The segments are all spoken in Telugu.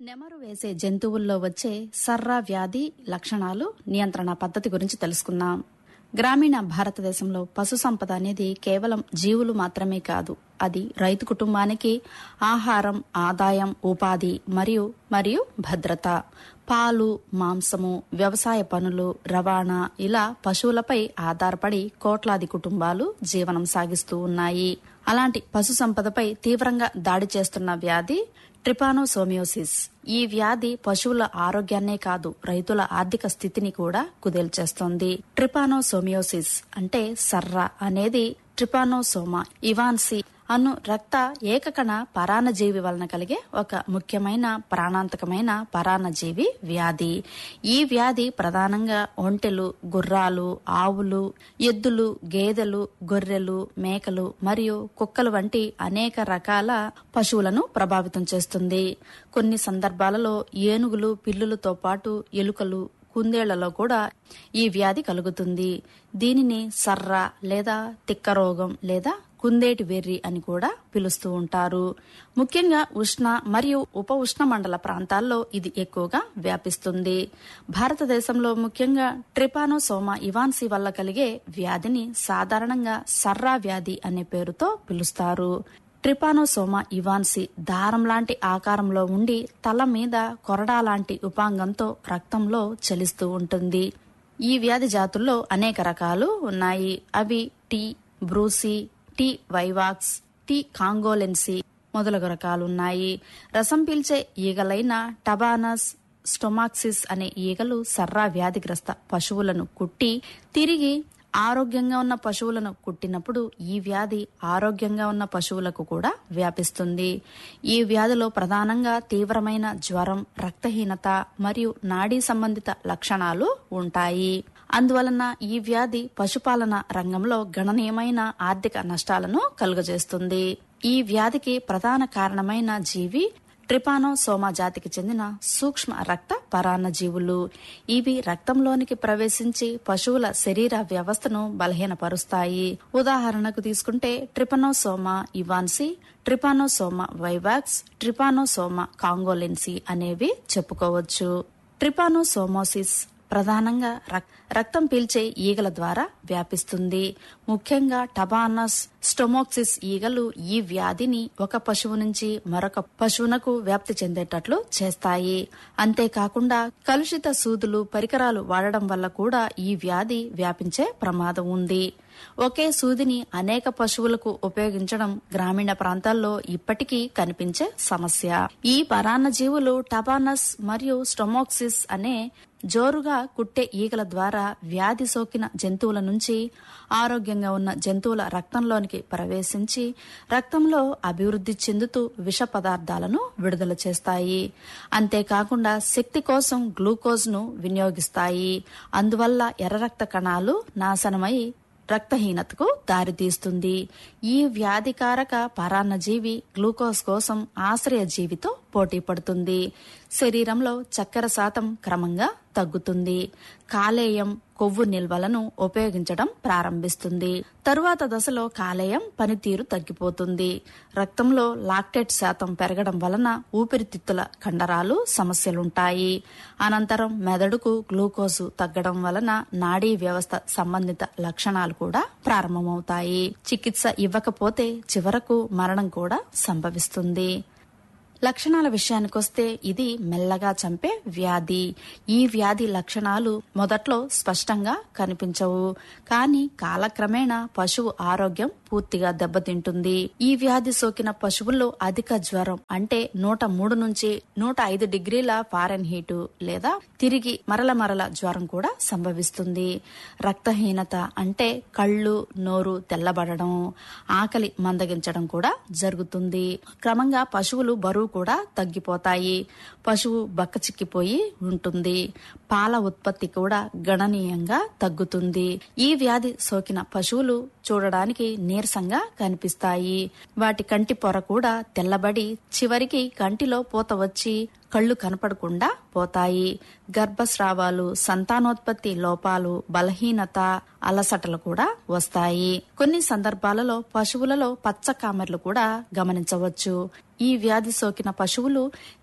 నెమరు వేసే జంతువుల్లో వచ్చే సర్రా వ్యాధి లక్షణాలు నియంత్రణ పద్ధతి గురించి తెలుసుకుందాం గ్రామీణ భారతదేశంలో పశు సంపద అనేది కేవలం జీవులు మాత్రమే కాదు అది రైతు కుటుంబానికి ఆహారం ఆదాయం ఉపాధి మరియు మరియు భద్రత పాలు మాంసము వ్యవసాయ పనులు రవాణా ఇలా పశువులపై ఆధారపడి కోట్లాది కుటుంబాలు జీవనం సాగిస్తూ ఉన్నాయి అలాంటి పశు సంపదపై తీవ్రంగా దాడి చేస్తున్న వ్యాధి ట్రిపానోసోమియోసిస్ ఈ వ్యాధి పశువుల ఆరోగ్యాన్నే కాదు రైతుల ఆర్థిక స్థితిని కూడా కుదేల్చేస్తోంది ట్రిపానోసోమియోసిస్ అంటే సర్ర అనేది ట్రిపానోసోమా ఇవాన్సి అను రక్త ఏకకణ పరాన్నజీవి వలన కలిగే ఒక ముఖ్యమైన ప్రాణాంతకమైన పరాన్నజీవి వ్యాధి ఈ వ్యాధి ప్రధానంగా ఒంటెలు గుర్రాలు ఆవులు ఎద్దులు గేదెలు గొర్రెలు మేకలు మరియు కుక్కలు వంటి అనేక రకాల పశువులను ప్రభావితం చేస్తుంది కొన్ని సందర్భాలలో ఏనుగులు పిల్లులతో పాటు ఎలుకలు కుందేళ్లలో కూడా ఈ వ్యాధి కలుగుతుంది దీనిని సర్ర లేదా తిక్క రోగం లేదా కుందేటి వెర్రి అని కూడా పిలుస్తూ ఉంటారు ముఖ్యంగా ఉష్ణ మరియు ఉప ఉష్ణ మండల ప్రాంతాల్లో ఇది ఎక్కువగా వ్యాపిస్తుంది భారతదేశంలో ముఖ్యంగా ట్రిపానోసోమా ఇవాన్సీ వల్ల కలిగే వ్యాధిని సాధారణంగా సర్రా వ్యాధి అనే పేరుతో పిలుస్తారు ట్రిపానోసోమా ఇవాన్సి దారం లాంటి ఆకారంలో ఉండి తల మీద కొరడా లాంటి ఉపాంగంతో రక్తంలో చలిస్తూ ఉంటుంది ఈ వ్యాధి జాతుల్లో అనేక రకాలు ఉన్నాయి అవి టీ బ్రూసీ టీ వైవాక్స్ టీ కాంగోలెన్సీ మొదలగు రకాలున్నాయి రసం పీల్చే ఈగలైన టబానస్ స్టొమాక్సిస్ అనే ఈగలు సర్రా వ్యాధిగ్రస్త పశువులను కుట్టి తిరిగి ఆరోగ్యంగా ఉన్న పశువులను కుట్టినప్పుడు ఈ వ్యాధి ఆరోగ్యంగా ఉన్న పశువులకు కూడా వ్యాపిస్తుంది ఈ వ్యాధిలో ప్రధానంగా తీవ్రమైన జ్వరం రక్తహీనత మరియు నాడీ సంబంధిత లక్షణాలు ఉంటాయి అందువలన ఈ వ్యాధి పశుపాలన రంగంలో గణనీయమైన ఆర్థిక నష్టాలను కలుగజేస్తుంది ఈ వ్యాధికి ప్రధాన కారణమైన జీవి ట్రిపానోసోమా జాతికి చెందిన సూక్ష్మ రక్త పరాన్నజీవులు ఇవి రక్తంలోనికి ప్రవేశించి పశువుల శరీర వ్యవస్థను బలహీనపరుస్తాయి ఉదాహరణకు తీసుకుంటే ట్రిపనోసోమా ఇవాన్సి ట్రిపానోసోమా వైవాక్స్ ట్రిపానోసోమా కాంగోలెన్సీ అనేవి చెప్పుకోవచ్చు ట్రిపానోసోమోసిస్ ప్రధానంగా రక్తం పీల్చే ఈగల ద్వారా వ్యాపిస్తుంది ముఖ్యంగా టబానస్ స్టొమోక్సిస్ ఈగలు ఈ వ్యాధిని ఒక పశువు నుంచి మరొక పశువునకు వ్యాప్తి చెందేటట్లు చేస్తాయి అంతేకాకుండా కలుషిత సూదులు పరికరాలు వాడడం వల్ల కూడా ఈ వ్యాధి వ్యాపించే ప్రమాదం ఉంది ఒకే సూదిని అనేక పశువులకు ఉపయోగించడం గ్రామీణ ప్రాంతాల్లో ఇప్పటికీ కనిపించే సమస్య ఈ పరాన్నజీవులు టబానస్ మరియు స్టొమోక్సిస్ అనే జోరుగా కుట్టే ఈగల ద్వారా వ్యాధి సోకిన జంతువుల నుంచి ఆరోగ్యంగా ఉన్న జంతువుల రక్తంలోనికి ప్రవేశించి రక్తంలో అభివృద్ధి చెందుతూ విష పదార్థాలను విడుదల చేస్తాయి అంతేకాకుండా శక్తి కోసం గ్లూకోజ్ను వినియోగిస్తాయి అందువల్ల ఎర్ర రక్త కణాలు నాశనమై రక్తహీనతకు దారితీస్తుంది ఈ వ్యాధికారక పరాన్నజీవి గ్లూకోజ్ కోసం ఆశ్రయ జీవితో పోటీ పడుతుంది శరీరంలో చక్కెర శాతం క్రమంగా తగ్గుతుంది కాలేయం కొవ్వు నిల్వలను ఉపయోగించడం ప్రారంభిస్తుంది తరువాత దశలో కాలేయం పనితీరు తగ్గిపోతుంది రక్తంలో లాక్టేట్ శాతం పెరగడం వలన ఊపిరితిత్తుల కండరాలు సమస్యలుంటాయి అనంతరం మెదడుకు గ్లూకోజు తగ్గడం వలన నాడీ వ్యవస్థ సంబంధిత లక్షణాలు కూడా ప్రారంభమవుతాయి చికిత్స ఇవ్వకపోతే చివరకు మరణం కూడా సంభవిస్తుంది లక్షణాల విషయానికొస్తే ఇది మెల్లగా చంపే వ్యాధి ఈ వ్యాధి లక్షణాలు మొదట్లో స్పష్టంగా కనిపించవు కానీ కాలక్రమేణా పశువు ఆరోగ్యం పూర్తిగా దెబ్బతింటుంది ఈ వ్యాధి సోకిన పశువుల్లో అధిక జ్వరం అంటే నూట మూడు నుంచి నూట ఐదు డిగ్రీల ఫారెన్ హీటు లేదా తిరిగి మరల మరల జ్వరం కూడా సంభవిస్తుంది రక్తహీనత అంటే కళ్ళు నోరు తెల్లబడడం ఆకలి మందగించడం కూడా జరుగుతుంది క్రమంగా పశువులు బరువు కూడా తగ్గిపోతాయి పశువు బక్కచిక్కిపోయి ఉంటుంది పాల ఉత్పత్తి కూడా గణనీయంగా తగ్గుతుంది ఈ వ్యాధి సోకిన పశువులు చూడడానికి నీరసంగా కనిపిస్తాయి వాటి కంటి పొర కూడా తెల్లబడి చివరికి కంటిలో పూత వచ్చి కళ్ళు కనపడకుండా పోతాయి గర్భస్రావాలు సంతానోత్పత్తి లోపాలు బలహీనత అలసటలు కూడా వస్తాయి కొన్ని సందర్భాలలో పశువులలో పచ్చ కామెర్లు కూడా గమనించవచ్చు ఈ వ్యాధి సోకిన పశువులు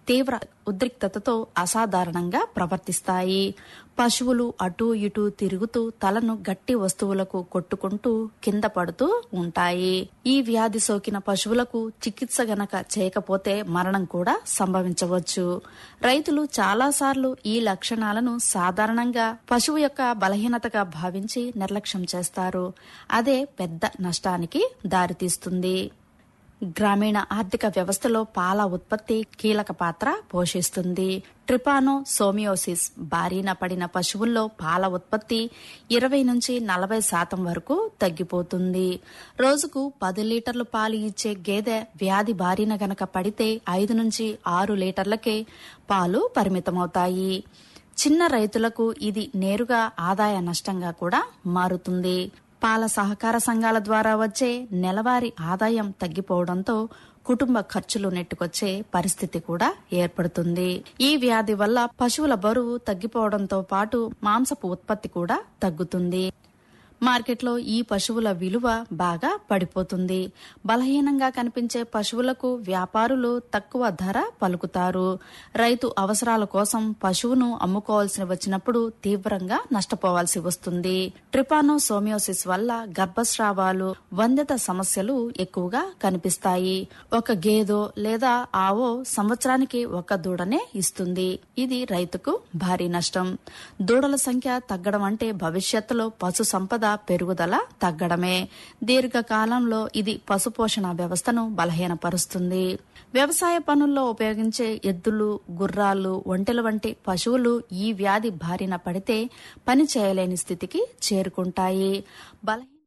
తీవ్ర ఉద్రిక్తతతో అసాధారణంగా ప్రవర్తిస్తాయి పశువులు అటూ ఇటూ తిరుగుతూ తలను గట్టి వస్తువులకు కొట్టుకుంటూ కింద పడుతూ ఉంటాయి ఈ వ్యాధి సోకిన పశువులకు చికిత్స గనక చేయకపోతే మరణం కూడా సంభవించవచ్చు రైతులు చాలాసార్లు ఈ లక్షణాలను సాధారణంగా పశువు యొక్క బలహీనతగా భావించి నిర్లక్ష్యం చేస్తారు అదే పెద్ద నష్టానికి దారితీస్తుంది గ్రామీణ ఆర్థిక వ్యవస్థలో పాల ఉత్పత్తి కీలక పాత్ర పోషిస్తుంది ట్రిపానో సోమియోసిస్ బారిన పడిన పశువుల్లో పాల ఉత్పత్తి ఇరవై నుంచి నలభై శాతం వరకు తగ్గిపోతుంది రోజుకు పది లీటర్లు పాలు ఇచ్చే గేదె వ్యాధి బారిన గనక పడితే ఐదు నుంచి ఆరు లీటర్లకే పాలు పరిమితమవుతాయి చిన్న రైతులకు ఇది నేరుగా ఆదాయ నష్టంగా కూడా మారుతుంది పాల సహకార సంఘాల ద్వారా వచ్చే నెలవారీ ఆదాయం తగ్గిపోవడంతో కుటుంబ ఖర్చులు నెట్టుకొచ్చే పరిస్థితి కూడా ఏర్పడుతుంది ఈ వ్యాధి వల్ల పశువుల బరువు తగ్గిపోవడంతో పాటు మాంసపు ఉత్పత్తి కూడా తగ్గుతుంది మార్కెట్లో ఈ పశువుల విలువ బాగా పడిపోతుంది బలహీనంగా కనిపించే పశువులకు వ్యాపారులు తక్కువ ధర పలుకుతారు రైతు అవసరాల కోసం పశువును అమ్ముకోవాల్సి వచ్చినప్పుడు తీవ్రంగా నష్టపోవాల్సి వస్తుంది ట్రిపానో సోమియోసిస్ వల్ల గర్భస్రావాలు వంద్యత సమస్యలు ఎక్కువగా కనిపిస్తాయి ఒక గేదో లేదా ఆవో సంవత్సరానికి ఒక దూడనే ఇస్తుంది ఇది రైతుకు భారీ నష్టం దూడల సంఖ్య తగ్గడం అంటే భవిష్యత్తులో పశు సంపద పెరుగుదల తగ్గడమే దీర్ఘకాలంలో ఇది పశుపోషణ వ్యవస్థను బలహీనపరుస్తుంది వ్యవసాయ పనుల్లో ఉపయోగించే ఎద్దులు గుర్రాలు ఒంటెల వంటి పశువులు ఈ వ్యాధి బారిన పడితే పని చేయలేని స్థితికి చేరుకుంటాయి బలహీన